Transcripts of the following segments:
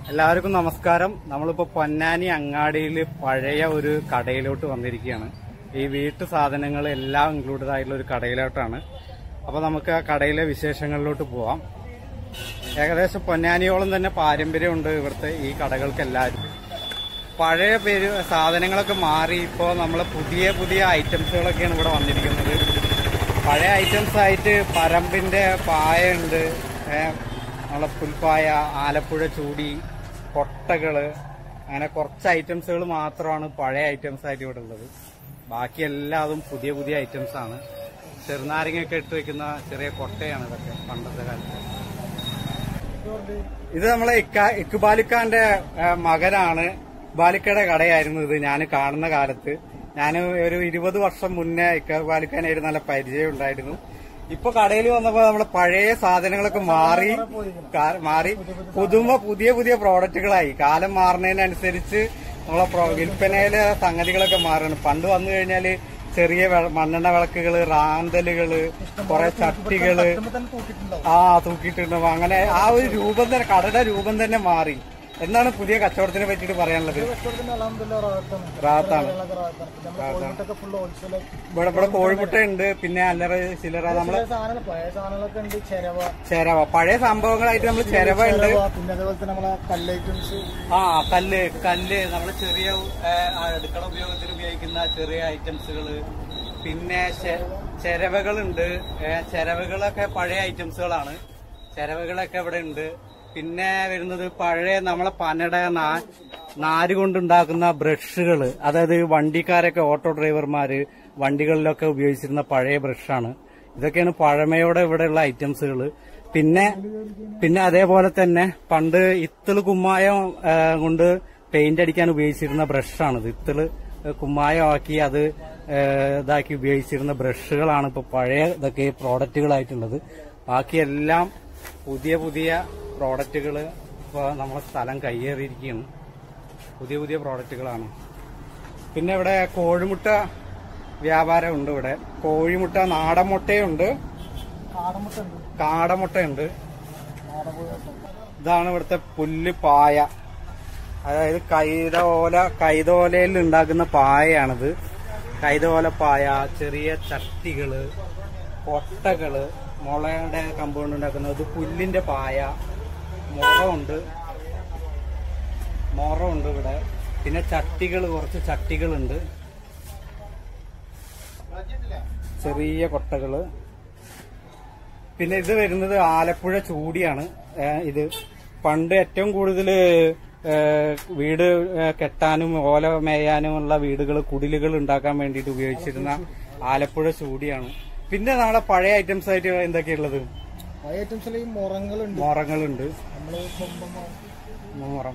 എല്ലാവർക്കും നമസ്കാരം നമ്മളിപ്പോ പൊന്നാനി അങ്ങാടിയിൽ പഴയ ഒരു കടയിലോട്ട് വന്നിരിക്കുകയാണ് ഈ വീട്ടു സാധനങ്ങൾ എല്ലാം ഇൻക്ലൂഡഡ് ആയിട്ടുള്ള ഒരു കടയിലോട്ടാണ് അപ്പൊ നമുക്ക് ആ കടയിലെ വിശേഷങ്ങളിലോട്ട് പോവാം ഏകദേശം പൊന്നാനിയോളം തന്നെ പാരമ്പര്യമുണ്ട് ഇവിടുത്തെ ഈ കടകൾക്ക് എല്ലാവരും പഴയ പേര് സാധനങ്ങളൊക്കെ മാറി ഇപ്പോൾ നമ്മളെ പുതിയ പുതിയ ഐറ്റംസുകളൊക്കെയാണ് ഇവിടെ വന്നിരിക്കുന്നത് പഴയ ഐറ്റംസ് ആയിട്ട് പരമ്പിന്റെ പായ ഉണ്ട് നമ്മളെ പുൽപ്പായ ആലപ്പുഴ ചൂടി കൊട്ടകള് അങ്ങനെ കുറച്ച് ഐറ്റംസുകൾ മാത്രമാണ് പഴയ ഐറ്റംസ് ആയിട്ട് ഇവിടെ ഉള്ളത് ബാക്കി എല്ലാതും പുതിയ പുതിയ ഐറ്റംസ് ആണ് ചെറുനാരങ്ങയൊക്കെ ഇട്ട് വെക്കുന്ന ചെറിയ കൊട്ടയാണ് ഇതൊക്കെ പണ്ടത്തെ കാലത്ത് ഇത് നമ്മളെ ഇക്ക ഇക്ബാലിക്കാന്റെ ആ, മകനാണ് ഇക്ബാലിക്കയുടെ കടയായിരുന്നു ഇത് ഞാൻ കാണുന്ന കാലത്ത് ഞാൻ ഒരു ഇരുപത് വർഷം മുന്നേ ഇക്ബാലിക്കാനായിട്ട് നല്ല പരിചയം ഉണ്ടായിരുന്നു ഇപ്പൊ കടയിൽ വന്നപ്പോ നമ്മളെ പഴയ സാധനങ്ങളൊക്കെ മാറി കാ- മാറി പുതുമ പുതിയ പുതിയ പ്രോഡക്റ്റുകളായി കാലം മാറുന്നതിനനുസരിച്ച് നമ്മളെ പ്രോ- വിൽപ്പനയിലെ സംഗതികളൊക്കെ മാറുന്നു പണ്ട് വന്നു കഴിഞ്ഞാല് ചെറിയ വെ- മണ്ണെണ്ണ വിളക്കുകള് റാന്തലുകള് കുറെ ചട്ടികള് ആ തൂക്കിയിട്ടുണ്ടാവും അങ്ങനെ ആ ഒരു രൂപം തന്നെ കടയുടെ രൂപം തന്നെ മാറി എന്താണ് പുതിയ കച്ചവടത്തിനെ പറ്റിയിട്ട് പറയാനുള്ളത് റാത്താണ് ഇവിടെ ഇവിടെ കോഴിമുട്ട ഉണ്ട് പിന്നെ അല്ലറ ചില്ലറ നമ്മള് സാധനങ്ങൾ പഴയ സാധനങ്ങളൊക്കെ ഉണ്ട് ചെരവ ചെരവ പഴയ സംഭവങ്ങളായിട്ട് നമ്മൾ ചെരവ ഉണ്ട് ചെരവ, പിന്നെ അതേപോലെ തന്നെ നമ്മളെ കല്ല് ഐറ്റംസ് ആ കല്ല് കല്ല് നമ്മള് ചെറിയ ഏ, അടുക്കള ഉപയോഗത്തിന് ഉപയോഗിക്കുന്ന ചെറിയ ഐറ്റംസുകള് പിന്നെ ചെ- ചെരവകളുണ്ട് ഏ, ചെരവകളൊക്കെ പഴയ ഐറ്റംസുകളാണ് ചെരവകളൊക്കെ ഇവിടെ ഉണ്ട് പിന്നെ വരുന്നത് പഴയ നമ്മളെ പനട നാ- നാര് കൊണ്ടുണ്ടാക്കുന്ന ബ്രഷുകള് അതായത് വണ്ടിക്കാരൊക്കെ ഓട്ടോ ഡ്രൈവർമാര് വണ്ടികളിലൊക്കെ ഉപയോഗിച്ചിരുന്ന പഴയ ബ്രഷാണ് ഇതൊക്കെയാണ് പഴമയോടെ ഇവിടെയുള്ള ഐറ്റംസുകൾ പിന്നെ പിന്നെ അതേപോലെ തന്നെ പണ്ട് ഇത്തിള് കുമ്മായം ആ, കൊണ്ട് പെയിന്റ് അടിക്കാൻ ഉപയോഗിച്ചിരുന്ന ബ്രഷാണിത് ഇത്തിള് കുമ്മായമാക്കി അത് ആ, ഇതാക്കി ഉപയോഗിച്ചിരുന്ന ബ്രഷുകളാണ് ഇപ്പൊ പഴയ ഇതൊക്കെ പ്രോഡക്റ്റുകളായിട്ടുള്ളത് ബാക്കിയെല്ലാം പുതിയ പുതിയ പ്രോഡക്റ്റുകൾ ഇപ്പോൾ നമ്മളെ സ്ഥലം കയ്യേറിയിരിക്കുകയാണ് പുതിയ പുതിയ പ്രോഡക്റ്റുകളാണ് പിന്നെ ഇവിടെ കോഴിമുട്ട വ്യാപാരമുണ്ട് ഇവിടെ കോഴിമുട്ട നാടൻ മുട്ടയുണ്ട് കാടമുട്ട ഉണ്ട് കാടമുട്ടയുണ്ട് നാടൻ ഇതാണ് ഇവിടുത്തെ പുല്ല് പായ അതായത് കൈത ഓല കൈതോലയിൽ ഉണ്ടാക്കുന്ന പായയാണിത് കൈതോല പായ ചെറിയ ചട്ടികള് കൊട്ടകള് മുളയുടെ കമ്പൗണ്ട് ഉണ്ടാക്കുന്നത് പുല്ലിന്റെ പായ മുറമുണ്ട് മുറമുണ്ട് ഇവിടെ പിന്നെ ചട്ടികൾ കുറച്ച് ചട്ടികളുണ്ട് ചെറിയ കൊട്ടകള് പിന്നെ ഇത് വരുന്നത് ആലപ്പുഴ ചൂടിയാണ് ഏഹ് ഇത് പണ്ട് ഏറ്റവും കൂടുതൽ വീട് ഏഹ് കെട്ടാനും ഓല മേയാനുമുള്ള വീടുകൾ കുടിലുകൾ ഉണ്ടാക്കാൻ വേണ്ടിയിട്ട് ഉപയോഗിച്ചിരുന്ന ആലപ്പുഴ ചൂടിയാണ് പിന്നെ നമ്മളെ പഴയ ഐറ്റംസ് ആയിട്ട് എന്തൊക്കെയുള്ളത് പഴയ ഐറ്റംസിൽ ഈ മുറങ്ങളുണ്ട് മുറങ്ങളുണ്ട് നമ്മള് കൊമ്പമ മുറം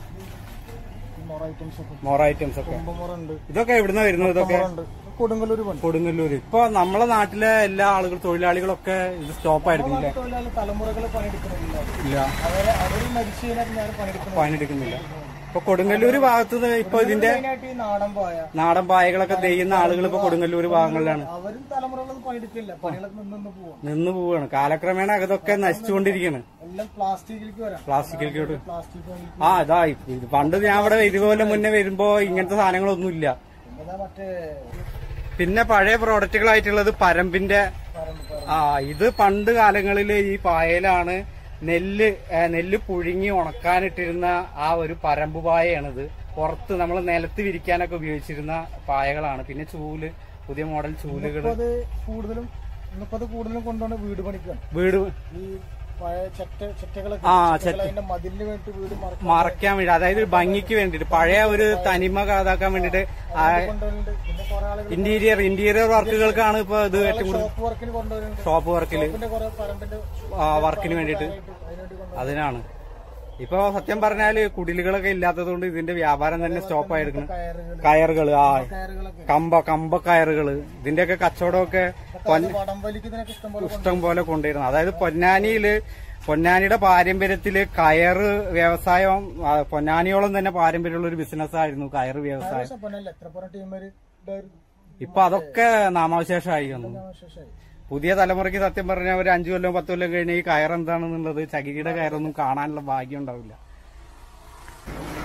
ഈ മുറ ഐറ്റംസ് ഒക്കെ മുറ ഐറ്റംസ് ഒക്കെ കൊമ്പമുറ ഉണ്ട് ഇതൊക്കെ എവിടുന്ന വരുന്നത് ഇതൊക്കെ ഉണ്ട് കൊടുങ്ങല്ലൂർ പണ്ട് കൊടുങ്ങല്ലൂര് ഇപ്പൊ നമ്മളെ നാട്ടിലെ എല്ലാ ആളുകൾ തൊഴിലാളികളൊക്കെ ഇത് സ്റ്റോപ്പ് ആയിരുന്നില്ല തൊഴിലാളി തലമുറകൾ പണിയെടുക്കുന്നില്ല ഇല്ല അവരെ അവർ മരിച്ചു കഴിഞ്ഞാൽ ഞാൻ പണിയെടുക്കുന്നത് പണിയെടുക്കുന്നില്ല ഇപ്പൊ കൊടുങ്ങല്ലൂര് ഭാഗത്ത് ഇപ്പൊ ഇതിന്റെ മെയിനായിട്ട് ഈ നാടൻ പോയ നാടൻ പായകളൊക്കെ തെയ്യുന്ന ആളുകൾ ഇപ്പൊ കൊടുങ്ങല്ലൂര് ഭാഗങ്ങളിലാണ് അവരും തലമുറകളൊന്നും പണിയെടുക്കില്ല പണികളൊക്കെ നിന്ന് നിന്ന് പോവാം നിന്ന് പോവുകയാണ് കാലക്രമേണ അതൊക്കെ നശിച്ചുകൊണ്ടിരിക്കുകയാണ് എല്ലാം പ്ലാസ്റ്റിക്കിലേക്ക് വരാം പ്ലാസ്റ്റിക്കിലോട്ട് പ്ലാസ്റ്റിക് വാങ്ങി ആ ഇതാ ഇത് പണ്ട് ഞാൻ ഇവിടെ ഇരുപത് കൊല്ലം മുന്നേ വരുമ്പോ ഇങ്ങനത്തെ സാധനങ്ങളൊന്നും ഇല്ല പിന്നെ മറ്റേ പിന്നെ പഴയ പ്രോഡക്റ്റുകളായിട്ടുള്ളത് പരമ്പിന്റെ പറമ്പ് ആ ഇത് പണ്ട് കാലങ്ങളിൽ ഈ പായയിലാണ് നെല്ല് ഏ, നെല്ല് പുഴുങ്ങി ഉണക്കാനിട്ടിരുന്ന ആ ഒരു പരമ്പ് പായയാണിത് പുറത്ത് നമ്മൾ നിലത്ത് വിരിക്കാനൊക്കെ ഉപയോഗിച്ചിരുന്ന പായകളാണ് പിന്നെ ചൂല് പുതിയ മോഡൽ ചൂലുകൾ ഇപ്പൊ അത് കൂടുതലും ഇന്നിപ്പോ അത് കൂടുതലും കൊണ്ടുപോകുന്ന വീട് പണിക്കാണ് വീട് ഈ പഴയ ചെറ്റ ചെറ്റകളൊക്കെ ആ, ചെറ്റകൾ അതിന്റെ മതിലിന് വേണ്ടി വീട് മറക്കാൻ മറയ്ക്കാൻ വേണ്ടി അതായത് ഭംഗിക്ക് വേണ്ടിട്ട് പഴയ ഒരു തനിമ കാതാക്കാൻ വേണ്ടിട്ട് കൊണ്ടുവരുന്നുണ്ട് പിന്നെ കുറെ ആളുകൾ ഇന്റീരിയർ ഇന്റീരിയർ വർക്കുകൾക്കാണ് ഇപ്പൊ ഇത് ഏറ്റവും കൂടുതൽ ഷോപ്പ് വർക്കിന് കൊണ്ടുവരുന്നുണ്ട് ഷോപ്പ് വർക്കില് പിന്നെ കുറെ പറമ്പിന്റെ വർക്കിന് വേണ്ടിട്ട് അതിനുവേണ്ടി കൊണ്ടുവരും അതിനാണ് ഇപ്പൊ സത്യം പറഞ്ഞാല് കുടിലുകളൊക്കെ ഇല്ലാത്തത് കൊണ്ട് ഇതിന്റെ വ്യാപാരം തന്നെ സ്റ്റോപ്പ് ആയിരിക്കണം കയറുകൾ കയറുകള് ആ കയറുകളൊക്കെ കമ്പ കമ്പ കയറുകള് ഇതിന്റെയൊക്കെ കച്ചവടമൊക്കെ പൊന്ന വടം വലിക്കുന്നതിനൊക്കെ ഇഷ്ടം പോലെ ഇഷ്ടം പോലെ കൊണ്ടുവരുന്നു അതായത് പൊന്നാനിയില് പൊന്നാനിയുടെ പാരമ്പര്യത്തില് കയറ് വ്യവസായം ആ, പൊന്നാനിയോളം തന്നെ പാരമ്പര്യമുള്ള ഒരു ബിസിനസ് ആയിരുന്നു കയറ് വ്യവസായം പൊന്നല്ല എത്ര പോലും ടീമര് ഇപ്പൊ അതൊക്കെ നാമാവശേഷമായി വന്നു ശേഷമായി പുതിയ തലമുറയ്ക്ക് സത്യം പറഞ്ഞാൽ ഒരു അഞ്ചു കൊല്ലം പത്ത് കൊല്ലം കഴിഞ്ഞ ഈ കയർ എന്താണെന്നുള്ളത് ചകിരിയുടെ കയറൊന്നും കാണാനുള്ള ഭാഗ്യം ഉണ്ടാവില്ല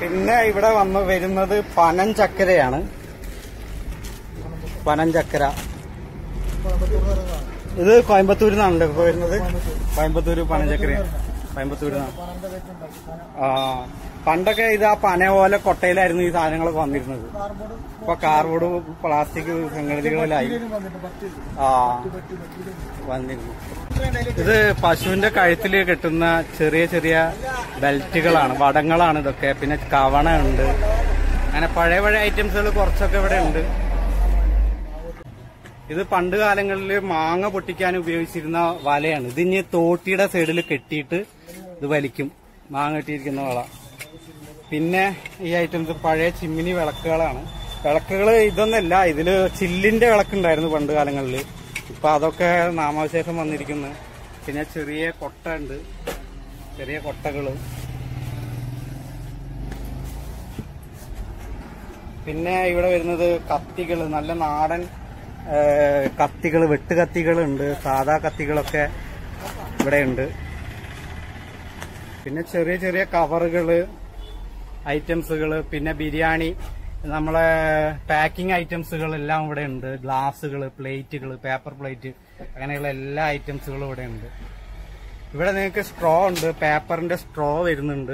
പിന്നെ ഇവിടെ വന്ന് വരുന്നത് പനം ചക്കരയാണ് പനം ചക്കര കോയമ്പത്തൂർ വരുന്നതാണ് ഇത് കോയമ്പത്തൂരിൽ നിന്നാണല്ലോ ഇപ്പൊ വരുന്നത് കോയമ്പത്തൂര് പനം ചക്കര കോയമ്പത്തൂരിൽ നിന്നാണ് പനന്റെ വെച്ചുണ്ടാക്കി പന ആ പണ്ടൊക്കെ ഇത് ആ പന പോലെ കൊട്ടയിലായിരുന്നു ഈ സാധനങ്ങളൊക്കെ വന്നിരുന്നത് കാർബോർഡ് ഇപ്പൊ കാർബോർഡ് പ്ലാസ്റ്റിക് സംഗതികളിലായി ഇതിലും വന്നിട്ട് പറ്റി ആ പറ്റി പറ്റി വന്നിരുന്നു ഇത് പശുവിന്റെ കഴുത്തിൽ കെട്ടുന്ന ചെറിയ ചെറിയ ബെൽറ്റുകളാണ് വടങ്ങളാണ് ഇതൊക്കെ പിന്നെ കവണ ഉണ്ട് അങ്ങനെ പഴയ പഴയ ഐറ്റംസുകൾ കുറച്ചൊക്കെ ഇവിടെ ഉണ്ട് ഇത് പണ്ട് കാലങ്ങളിൽ മാങ്ങ പൊട്ടിക്കാൻ ഉപയോഗിച്ചിരുന്ന വലയാണ് ഇത് ഇനി തോട്ടിയുടെ സൈഡിൽ കെട്ടിയിട്ട് ഇത് വലിക്കും മാങ്ങ കെട്ടിയിരിക്കുന്ന വള പിന്നെ ഈ ഐറ്റംസ് പഴയ ചിമ്മിനി വിളക്കുകളാണ് വിളക്കുകൾ ഇതൊന്നല്ല ഇതില് ചില്ലിന്റെ വിളക്കുണ്ടായിരുന്നു പണ്ട് കാലങ്ങളിൽ ഇപ്പൊ അതൊക്കെ നാമാവശേഷം വന്നിരിക്കുന്നു പിന്നെ ചെറിയ കൊട്ട ഉണ്ട് ചെറിയ കൊട്ടകള് പിന്നെ ഇവിടെ വരുന്നത് കത്തികൾ നല്ല നാടൻ കത്തികൾ വെട്ടുകത്തികളുണ്ട് സാധാ കത്തികളൊക്കെ ഇവിടെ ഉണ്ട് പിന്നെ ചെറിയ ചെറിയ കവറുകള് ഐറ്റംസുകൾ പിന്നെ ബിരിയാണി നമ്മളെ പാക്കിംഗ് ഐറ്റംസുകൾ എല്ലാം ഇവിടെ ഉണ്ട് ഗ്ലാസുകൾ പ്ലേറ്റുകൾ പേപ്പർ പ്ലേറ്റ് അങ്ങനെയുള്ള എല്ലാ ഐറ്റംസുകളും ഇവിടെ ഉണ്ട് ഇവിടെ നിങ്ങൾക്ക് സ്ട്രോ ഉണ്ട് പേപ്പറിന്റെ സ്ട്രോ വരുന്നുണ്ട്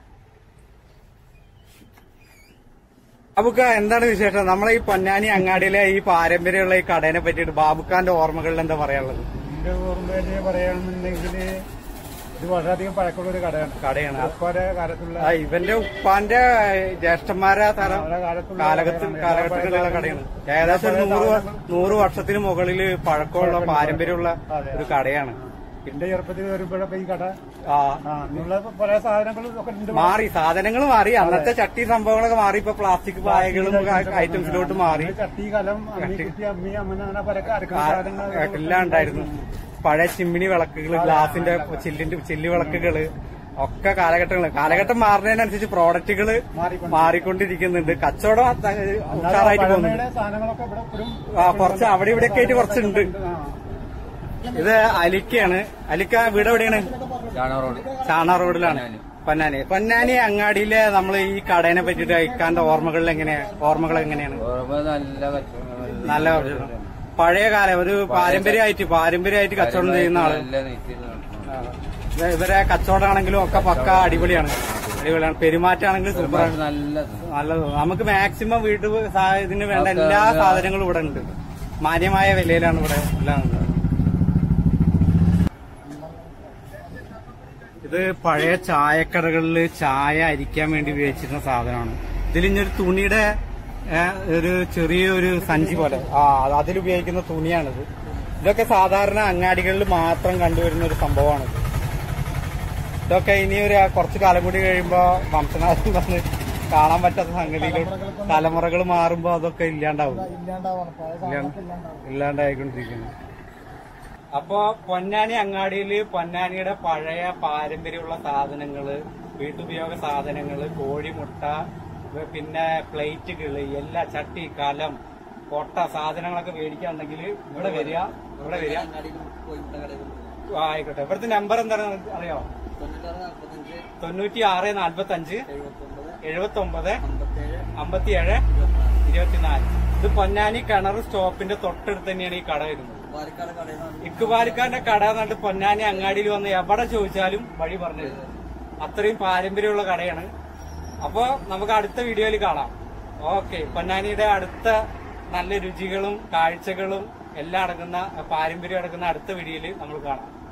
അബുക്ക എന്താണ് വിശേഷം നമ്മളെ ഈ പൊന്നാനി അങ്ങാടിയിലെ ഈ പാരമ്പര്യമുള്ള ഈ കടേനെ പറ്റിയിട്ട് ബാബുക്കാന്റെ ഓർമ്മകളിൽ എന്താ പറയാനുള്ളത് എന്റെ ഓർമ്മയില് പറയുകയാണെന്നുണ്ടെങ്കിൽ ഇത് വളരെയധികം പഴക്കമുള്ള ഒരു കടയാണ് കടയാണ് ഉപ്പാന്റെ കാലത്തുള്ള ആ, ഇവന്റെ ഉപ്പാന്റെ ജ്യേഷ്ഠന്മാരെ തരം അവരുടെ കാലത്തുള്ള കാലഘട്ടത്തിൽ കാലഘട്ടത്തിലുള്ള കടയാണ് ഏകദേശം ഒരു നൂറ് വ- നൂറ് വർഷത്തിന് മുകളിൽ പഴക്കമുള്ള പാരമ്പര്യമുള്ള ഒരു കടയാണ് എന്റെ ചെറുപ്പത്തിൽ വരുമ്പോഴൊക്കെ ഈ കട ആ ആ അന്നുള്ള പല സാധനങ്ങളും ഒക്കെ ഉണ്ട് മാറി സാധനങ്ങൾ മാറി അന്നത്തെ ചട്ടി സംഭവങ്ങളൊക്കെ മാറി ഇപ്പൊ പ്ലാസ്റ്റിക് പായകളും ഐറ്റംസിലോട്ട് മാറി ചട്ടി കലം അമ്മി കുട്ടി അമ്മി അമ്മ അങ്ങനെ പല അടുക്കുന്ന സാധനങ്ങൾ എല്ലാം ഉണ്ടായിരുന്നു പഴയ ചിമ്മിനി വിളക്കുകൾ ഗ്ലാസിന്റെ ചില്ലിന്റെ ചില്ലി വിളക്കുകള് ഒക്കെ കാലഘട്ടങ്ങൾ കാലഘട്ടം മാറുന്നതിനനുസരിച്ച് പ്രോഡക്റ്റുകള് മാറിക്കൊണ്ടിരിക്കുന്നുണ്ട് കച്ചവടം അത്ത- ഉഷാറായിട്ട് പോകുന്നുണ്ട് പഴമയുടെ സാധനങ്ങളൊക്കെ ഇവിടെ ഇപ്പോഴും ആ കുറച്ച് അവിടെ ഇവിടെ ഒക്കെ ആയിട്ട് കുറച്ചുണ്ട് ആ. ഇത് അലിക്കയാണ് അലിക്ക വീട് എവിടെയാണ് ചാണ റോഡിലാണ് പൊന്നാനി പൊന്നാനി അങ്ങാടിയിലെ നമ്മൾ ഈ കടേനെ പറ്റിയിട്ട് ഇക്കാന്റെ ഓർമ്മകളിൽ എങ്ങനെയാ ഓർമ്മകൾ എങ്ങനെയാണ് ഓർമ്മ നല്ല കച്ചവടം നല്ല കച്ചവടം. പഴയ കാലം ഒരു പാരമ്പര്യമായിട്ട് പാരമ്പര്യമായിട്ട് കച്ചവടം ചെയ്യുന്ന ആള് നല്ല നീറ്റിൽ നടക്കണം. ഇത് ഇവരെ കച്ചവടമാണെങ്കിലും ഒക്കെ പക്ക അടിപൊളിയാണ് അടിപൊളിയാണ് പെരുമാറ്റമാണെങ്കിലും സൂപ്പറാണ് നല്ലത് നല്ലത് നമുക്ക് മാക്സിമം വീട്ടു സാ- ഇതിന് വേണ്ട എല്ലാ സാധനങ്ങളും ഇവിടെ ഉണ്ട് മാന്യമായ വിലയിലാണ് ഇവിടെ എല്ലാം ഉള്ളത് ഇത് പഴയ ചായക്കടകളിൽ ചായ അരിക്കാൻ വേണ്ടി ഉപയോഗിച്ചിരുന്ന സാധനമാണ് ഇതിൽ ഇനി ഒരു തുണിയുടെ ഏ, ഒരു ചെറിയൊരു സഞ്ചി പോലെ ആ അത് അതിലുപയോഗിക്കുന്ന തുണിയാണിത് ഇതൊക്കെ സാധാരണ അങ്ങാടികളിൽ മാത്രം കണ്ടുവരുന്ന ഒരു സംഭവമാണിത് ഇതൊക്കെ ഇനി ഒരു കുറച്ചു കാലം കൂടി കഴിയുമ്പോ വംശനാശം വന്ന് കാണാൻ പറ്റാത്ത സംഗതികൾ തലമുറകൾ മാറുമ്പോ അതൊക്കെ ഇല്ലാണ്ടാവും ഇല്ലാണ്ടാവണം പഴയ സാധനങ്ങളൊക്കെ ഇല്ലാണ്ടാവും ഇല്ലാണ്ടായിക്കൊണ്ടിരിക്കുന്നു അപ്പൊ പൊന്നാനി അങ്ങാടിയില് പൊന്നാനിയുടെ പഴയ പാരമ്പര്യമുള്ള സാധനങ്ങള് വീട്ടുപയോഗ സാധനങ്ങള് കോഴിമുട്ട വ- പിന്നെ പ്ലേറ്റുകള് എല്ലാ ചട്ടി കലം കൊട്ട സാധനങ്ങളൊക്കെ മേടിക്കാന്നുണ്ടെങ്കിൽ ഇവിടെ വരിക ഇവിടെ വരിക ആ, ആയിക്കോട്ടെ ഇവിടുത്തെ നമ്പർ എന്താണ് അറിയോ തൊണ്ണൂറ്റി ആറ് നാൽപ്പത്തി അഞ്ച് എഴുപത്തി ഒമ്പത് അമ്പത്തിയേഴ് ഇരുപത്തിനാല് ഇത് പൊന്നാനി കിണർ സ്റ്റോപ്പിന്റെ തൊട്ടടുത്ത് തന്നെയാണ് ഈ കട വരുന്നത് ഇക്കുപാലിക്കാരന്റെ കട എന്നിട്ട് പൊന്നാനി അങ്ങാടിയിൽ വന്ന് എവിടെ ചോദിച്ചാലും വഴി പറഞ്ഞു തരും അത്രയും പാരമ്പര്യമുള്ള കടയാണ് അപ്പോ നമുക്ക് അടുത്ത വീഡിയോയിൽ കാണാം ഓക്കെ പൊന്നാനിയുടെ അടുത്ത നല്ല രുചികളും കാഴ്ചകളും എല്ലാം അടങ്ങുന്ന പാരമ്പര്യം അടങ്ങുന്ന അടുത്ത വീഡിയോയിൽ നമ്മൾ കാണാം